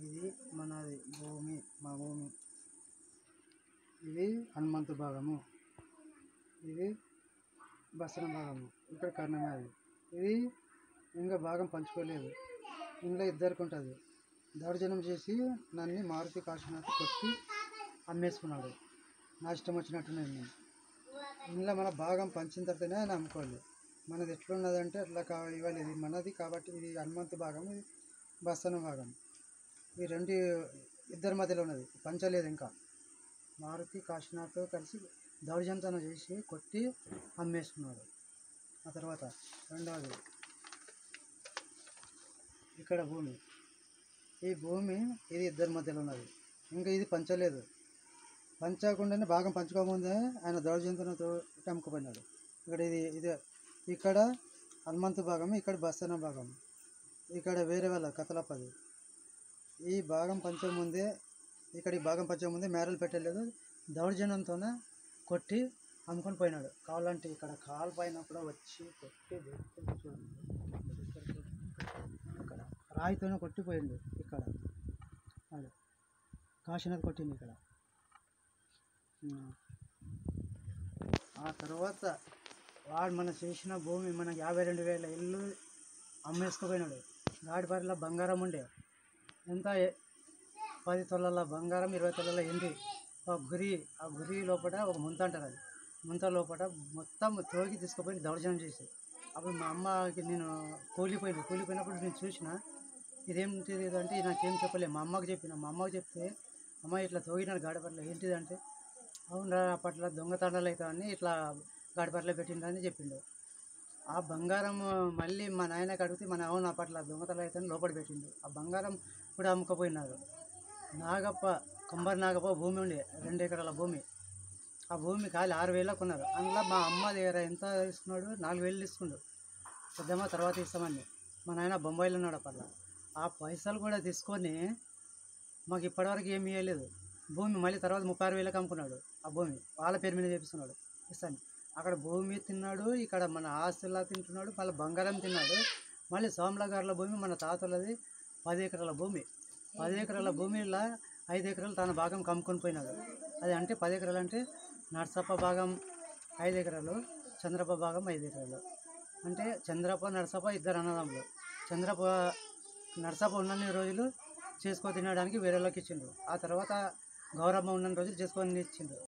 ఇది మనది భూమి మా భూమి ఇది హనుమంతు భాగము ఇది బసన భాగము ఇక్కడ కర్ణమాది ఇది ఇంకా భాగం పంచుకోలేదు ఇంట్లో ఇద్దరికి ఉంటుంది దౌర్జన్యం చేసి నన్ను మారుతి కాశీనాథ్ కొట్టి అమ్మేసుకున్నాడు నా ఇష్టం వచ్చినట్టు నేను ఇంట్లో మన భాగం పంచిన తర్వాతనే ఆయన అమ్ముకోవాలి మనది ఎట్లున్నదంటే అట్లా కా ఇవ్వాలి ఇది మనది కాబట్టి ఇది హనుమంతు భాగం ఇది బస్తన భాగం ఈ రెండు ఇద్దరి మధ్యలో ఉన్నది పంచలేదు ఇంకా మారుతి కాశీనాథ్తో కలిసి దౌర్జన్యం చేసి కొట్టి అమ్మేసుకున్నాడు ఆ తర్వాత రెండవది ఇక్కడ భూమి ఈ భూమి ఇది ఇద్దరి మధ్యలో ఉన్నది ఇంకా ఇది పంచలేదు పంచకుండానే భాగం పంచుకోకముందే ఆయన దౌర్జన్యంతో అమ్ముకుపోయినాడు ఇక్కడ ఇది ఇది ఇక్కడ హనుమంతు భాగం ఇక్కడ బస్తన భాగం ఇక్కడ వేరే వాళ్ళ కథలప్పది ఈ భాగం పంచకముందే ఇక్కడ ఈ భాగం పంచకముందే మేరలు పెట్టలేదు దౌర్జన్యంతోనే కొట్టి అమ్ముకొని పోయినాడు కావాలంటే ఇక్కడ కాలు పైన కూడా వచ్చి కొట్టి దొరుకుతుంది చూడండి ఇక్కడ రాయితోనే కొట్టిపోయిండు ఇక్కడ అది కాశీనాథ్ కొట్టింది ఇక్కడ ఉమ్. ఆ తర్వాత వాడు మన చేసిన భూమి మనకి యాభై రెండు వేల ఇల్లు అమ్మేసుకుపోయినాడు గాడిపారిలో బంగారం ఉండే ఎంత ఎ- పది తొలల బంగారం ఇరవై తొలల ఎండి ఒక గురి ఆ గురి లోపల ఒక ముంత అంటారు అది ముంత లోపల మొత్తం తోగి తీసుకుపోయి దౌర్జన్యం చేసి అప్పుడు మా అమ్మకి నేను కూలిపోయింది కూలిపోయినప్పుడు నేను చూసిన ఇదేంటిది ఇది అంటే నాకేం చెప్పలే మా అమ్మకి చెప్పిన మా అమ్మకి చెప్తే అమ్మ ఇట్లా తోగినాడు గాడిపట్ల ఏంటిది అంటే అవునరా అప్పట్లో దొంగతనాలు అవుతామని ఇట్లా గాడిపట్ల పెట్టిండని చెప్పిండు ఆ బంగారం మళ్ళీ మా నాయనకి అడిగితే మన అవును అప్పట్లో దొంగతనాలు అవుతాయని లోపల పెట్టిండు ఆ బంగారం కూడా అమ్ముకపోయినారు నాగప్ప కొంబరి నాగప్ప భూమి ఉండే రెండు ఎకరాల భూమి ఆ భూమి ఖాళీ ఆరు వేలకు కొన్నారు అందులో మా అమ్మ దగ్గర ఎంత ఇస్తున్నాడు నాలుగు వేలు తీసుకుండు పెద్దమ్మ తర్వాత ఇస్తామని మా నాయన బొంబాయిలో ఉన్నాడు అప్పట్లో ఆ పైసలు కూడా తీసుకొని మాకు ఇప్పటివరకు ఏమి ఇవ్వలేదు భూమి మళ్ళీ తర్వాత ముప్పై ఆరు వేలకు అమ్ముకున్నాడు ఆ భూమి వాళ్ళ పేరు మీద చేపిస్తున్నాడు ఇస్తాను అక్కడ భూమి తిన్నాడు ఇక్కడ మన ఆస్తులా తింటున్నాడు మళ్ళీ బంగారం తిన్నాడు మళ్ళీ సోమల గారుల భూమి మన తాతలది పది ఎకరాల భూమి పది ఎకరాల భూమిలో ఐదు ఎకరాలు తన భాగం కమ్ముకొని పోయినాడు అది అంటే పది ఎకరాలు అంటే నర్సప్ప భాగం ఐదు ఎకరాలు చంద్రప్ప భాగం ఐదు ఎకరాలు అంటే చంద్రప్ప నరసప్ప ఇద్దరు అన్నదమ్ములు చంద్రప్ప నరసప్ప ఉన్నన్ని రోజులు చేసుకో తినడానికి వేరేలోకి ఇచ్చిండు ఆ తర్వాత గౌరమ్మ ఉన్న రోజులు చేసుకొని ఇచ్చిండు